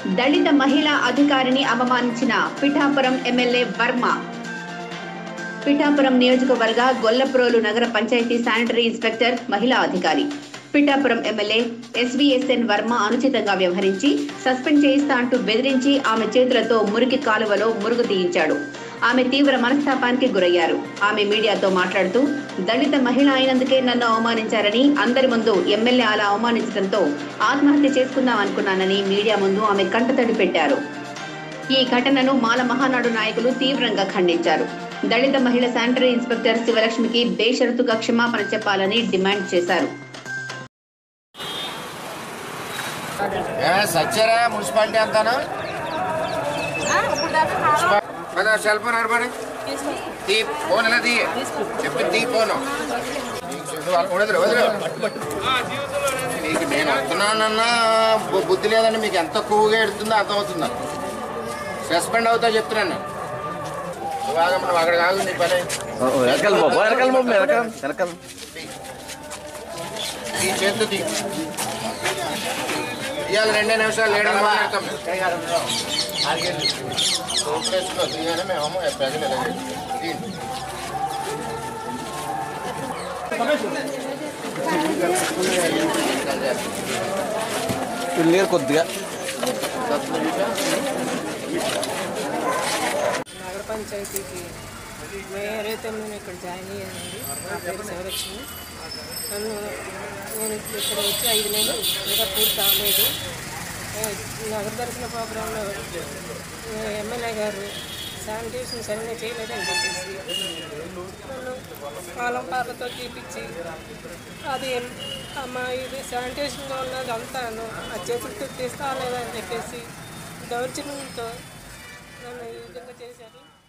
దళిత మహిళా అధికారిని అవమానించిన పిఠాపురం ఎమ్మెల్యే వర్మ పిఠాపురం నియోజకవర్గ గొల్లప్రోలు నగర పంచాయతీ శానిటరీ ఇన్స్పెక్టర్ మహిళా అధికారి పిఠాపురం ఎమ్మెల్యే ఎస్వీఎస్ఎన్ వర్మ అనుచితంగా వ్యవహరించి సస్పెండ్ చేయిస్తా అంటూ బెదిరించి ఆమె చేతులతో మురికి కాలువలో మురుగు తీయించాడు ఆమె తీవ్ర మనస్తాపానికి గురయ్యారు ఆమె మీడియాతో మాట్లాడుతూ దళిత మహిళ అయినందుకే నన్ను అవమానించారని అందరి ముందు ఎమ్మెల్యే అలా అవమానించడంతో ఆత్మహత్య చేసుకుందాం అనుకున్నానని మీడియా ముందు ఆమె కంటతడి పెట్టారు ఈ ఘటనను మాల మహానాడు నాయకులు తీవ్రంగా ఖండించారు దళిత మహిళ శానిటరీ ఇన్స్పెక్టర్ శివలక్ష్మికి బేషరతుగా క్షమాపణ చెప్పాలని డిమాండ్ చేశారు ఏ సచ్చారా మున్సిపాలిటీ అంతాను కదా సెల్ ఫోన్ అరబడి తీ ఫోన్ ఎలా తీ చెప్పి తీ ఫోను వదిలే వదిలే నీకు నేను వస్తున్నానన్నా బు- బుద్ధి లేదండి మీకు ఎంత ఎక్కువగా ఎడుతుందో అర్థమవుతుందా సస్పెండ్ అవుతా చెప్తున్నాను నువ్వు ఆగమ్మ, నువ్వు అక్కడ కాదు నీ పని వెనకాల బాబు వెనకాల బాబు వెనకాల వెనకాల ఈ చేతితో తీ ఇవాళ రెండే నిమిషాలు లేడని మాట్లాడతాం సోపేసుకో తీయగానే మేము ప్రజలు ఎలా తీయండి. నీరు కొద్దిగా నగర పంచాయతీకి మేయర్ అయితే నేను ఇక్కడ జాయిన్ అయ్యానండి నా పేరు శివలక్ష్మి నన్ను నేను ఇక్కడ వచ్చి ఐదు నెలలు ఇంకా పూర్తి కాలేదు ఏ, నగర దర్శన ప్రోగ్రాంలో ఏ, ఎమ్మెల్యే గారు శానిటేషన్ సరిగ్గా చేయలేదని చెప్పేసి నన్ను కాలం పాలతో తీపిచ్చి అది మా ఇది శానిటేషన్లో ఉన్నది అంతాను ఆ చేతులతో తీస్తా లేదని చెప్పేసి దౌర్జన్యంతో నన్ను ఈ విధంగా చేశారు